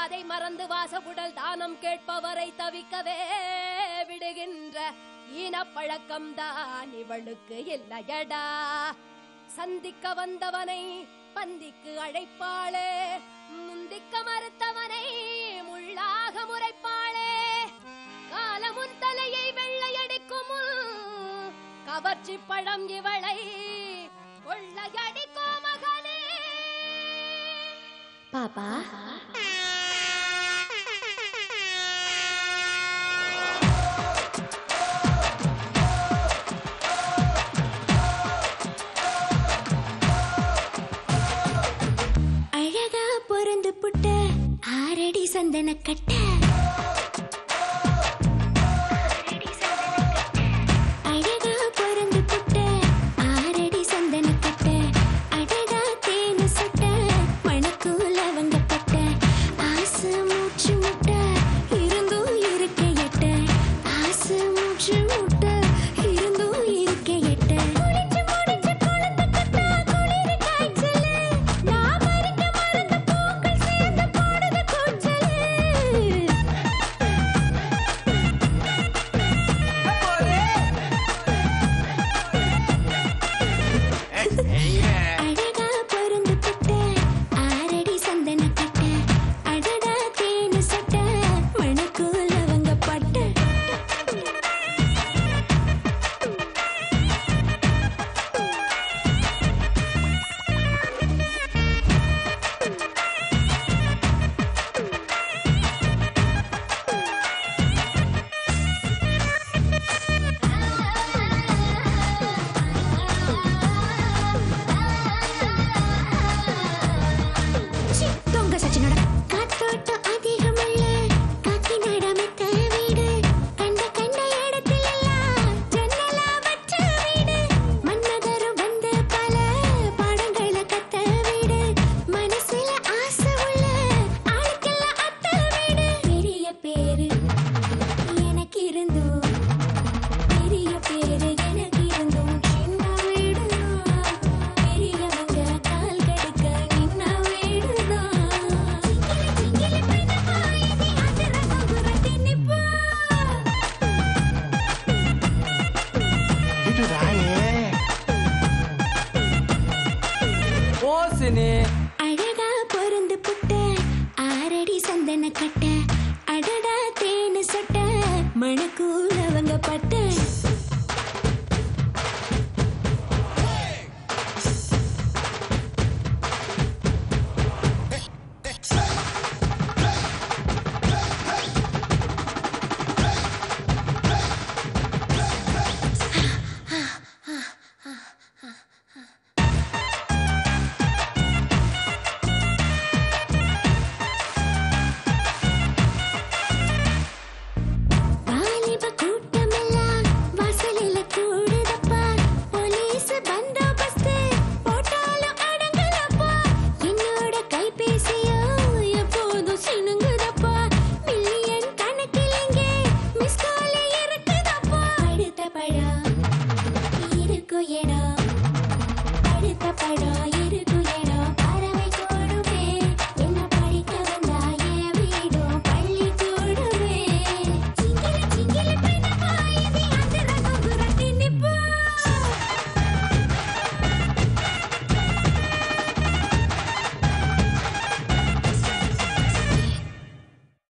அதை மறந்து வாசகுடல் தானம் கேட்பவரை தவிக்கவே விடுகின்ற ஈனப்பழக்கம் தான் இவளுக்கு இல்லையடா சந்திக்க வந்தவனை பந்திக்கு அழைப்பாளே முந்திக்க மறுத்தவனை முள்ளாக முறைப்பாளே காலமுன் தலையை வெள்ளையடிக்கும் முன் கவர்ச்சி பழம் இவளை கொள்ளையடிக்கும் மகனே பாப்பா அழகா பொறந்து புட்ட ஆரடி சந்தன கட்ட அழகா பொறந்து புட்ட ஆரடி சந்தன கட்ட அடடா தேனு சட்ட மணக்கூல வங்க பட்ட ஆசை மூச்சு முட்ட இருந்தும் இருக்க எட்ட ஆசை மூச்சு முட்ட இருந்தும் இருக்க எட்ட குளிச்சு முடிச்சு குழந்தை கட்டா குளிர் காய்ச்சலு நான் மறிக்க மறந்த பூக்கள் சேர்ந்து போடுது கூச்சலு அழகா பொருந்து புட்ட ஆரடி சந்தன கட்ட அடடா தேனு சட்ட மணக்கூல வங்க பட்ட சி, தொங்க சச்சினோட காத்தோட்டம் அதிகமல்ல காக்கி நடமித்த வீடு கண்ட கண்ட இடத்திலெல்லாம் ஜன்னலா வச்ச வீடு மன்மதரும் வந்து பல பாடங்களை கத்த வீடு மனசுல ஆசை உள்ள ஆளுக்கெல்லாம் அத்த வீடு பெரிய பேரு எனக்கு இருந்தும் பெரிய பேரு எனக்கு இருந்தும் சின்ன வீடுதான் பெரியவங்க கால் கடுக்க நின்ன வீடுதான் சிங்கிலி சிங்கிலி பெண்ணம்மா இனி அதிர குங்குற திணிப்பா இது ராயே ஓசினி அழகா பொருந்து புட்ட ஆரடி சந்தன கட்ட அடடா தேனு சொட்ட மணக்கூல